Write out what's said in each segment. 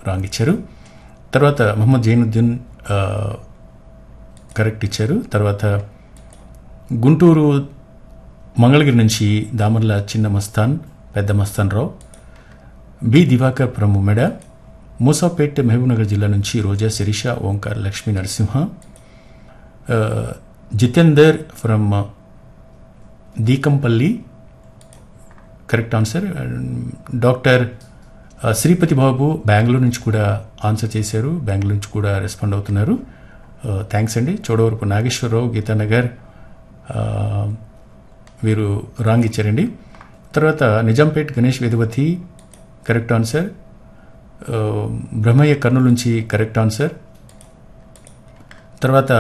wrong ఇచ్చారు తర్వాత మొహమ్మద్ జైనుద్దీన్ ఆ, కరెక్ట్ ఇచ్చారు తర్వాత గుంటూరు మంగళగిరి నుంచి దామర్ల చిన్న మస్తాన్ పెద్ద మస్తాన్ రావు బి దివాకర్ ఫ్రమ్ ఉమెడ మూసాపేట్ మహబూబ్నగర్ జిల్లా నుంచి రోజా శిరీష ఓంకార్ లక్ష్మీ నరసింహ ఆ, Jitender from Deekampalli correct answer doctor ఆ, శ్రీపతి బాబు బెంగళూరు నుంచి కూడా ఆన్సర్ చేశారు బెంగళూరు నుంచి కూడా రెస్పాండ్ అవుతున్నారు థ్యాంక్స్ అండి చోడవరపు నాగేశ్వరరావు గీతానగర్ ఆ, వీరు రాంగ్ ఇచ్చారండి తర్వాత నిజాంపేట్ గణేష్ వేదవతి కరెక్ట్ ఆన్సర్ ఆ, బ్రహ్మయ్య కర్నూలు నుంచి కరెక్ట్ ఆన్సర్ తర్వాత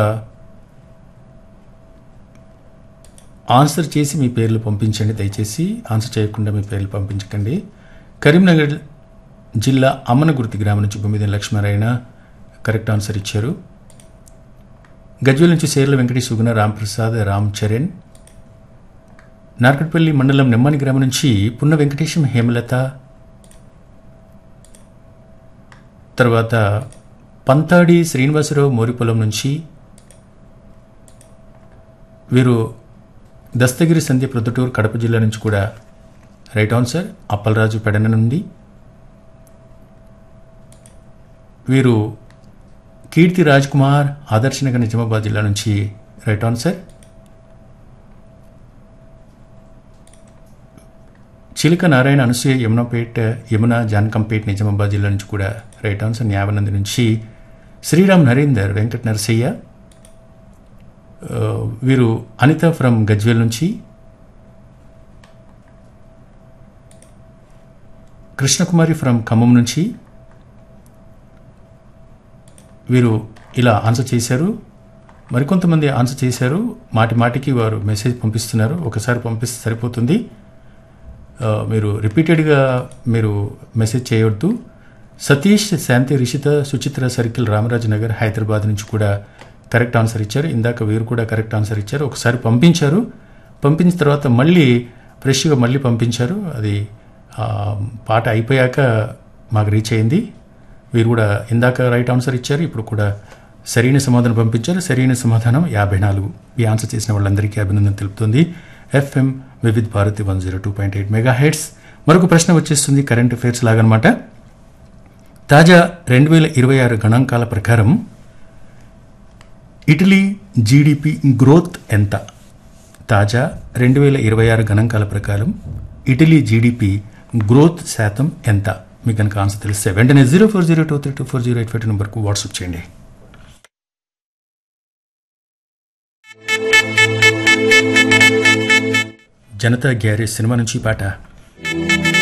ఆన్సర్ చేసి మీ పేర్లు పంపించండి దయచేసి ఆన్సర్ చేయకుండా మీ పేర్లు పంపించకండి కరీంనగర్ జిల్లా అమ్మనగుర్తి గ్రామం నుంచి బొమ్మిది లక్ష్మీనారాయణ కరెక్ట్ ఆన్సర్ ఇచ్చారు గజ్వేల్ నుంచి సేర్ల వెంకటేష్ సుగుణ రాంప్రసాద్ రామ్ చరణ్ నార్కట్పల్లి మండలం నెమ్మని గ్రామం నుంచి పున్న వెంకటేశం హేమలత తర్వాత పంతాడి శ్రీనివాసరావు మోరిపొలం నుంచి వీరు దస్తగిరి సంధ్య ప్రొద్దుటూరు కడప జిల్లా నుంచి కూడా రైట్ ఆన్సర్ అప్పలరాజు పెడన నుండి వీరు కీర్తి రాజ్ కుమార్ ఆదర్శనగర్ నిజామాబాద్ జిల్లా నుంచి రైట్ ఆన్సర్ చిలక నారాయణ అనసూయ యమునపేట యమున జానకంపేట్ నిజామాబాద్ జిల్లా నుంచి కూడా రైట్ ఆన్సర్ న్యావనంది నుంచి శ్రీరామ్ నరేందర్ వెంకట నరసయ్య ఆ, వీరు అనిత ఫ్రమ్ గజ్వేల్ నుంచి కృష్ణకుమారి ఫ్రమ్ ఖమ్మం నుంచి వీరు ఇలా ఆన్సర్ చేశారు మరికొంతమంది ఆన్సర్ చేశారు మాటి మాటికి వారు మెసేజ్ పంపిస్తున్నారు ఒకసారి పంపిస్తే సరిపోతుంది ఆ, మీరు రిపీటెడ్గా మీరు మెసేజ్ చేయవద్దు సతీష్ శాంతి రిషిత సుచిత్ర సర్కిల్ రామరాజు నగర్ హైదరాబాద్ నుంచి కూడా కరెక్ట్ ఆన్సర్ ఇచ్చారు ఇందాక వీరు కూడా కరెక్ట్ ఆన్సర్ ఇచ్చారు ఒకసారి పంపించారు పంపించిన తర్వాత మళ్ళీ ఫ్రెష్గా మళ్ళీ పంపించారు అది ఆ, పాట అయిపోయాక మాకు రీచ్ అయింది వీరు కూడా ఇందాక రైట్ ఆన్సర్ ఇచ్చారు ఇప్పుడు కూడా సరైన సమాధానం పంపించారు సరైన సమాధానం యాభై నాలుగు ఈ ఆన్సర్ చేసిన వాళ్ళందరికీ అభినందన తెలుపుతుంది FM Vividh Bharati one zero two point eight mega heads మరొక ప్రశ్న వచ్చేస్తుంది కరెంట్ అఫైర్స్ లాగనమాట తాజా రెండు వేల ఇరవై ఆరు గణాంకాల ప్రకారం ఇటలీ జీడిపి గ్రోత్ ఎంత తాజా రెండు వేల ఇరవై ఆరు గణాంకాల ప్రకారం ఇటలీ జీడిపి గ్రోత్ శాతం ఎంత మీకు కనుక ఆన్సర్ తెలిస్తే వెంటనే zero four zero two three two four zero eight five నెంబర్కు వాట్సాప్ చేయండి జనతా గ్యారేజ్ సినిమా నుంచి ఈ పాట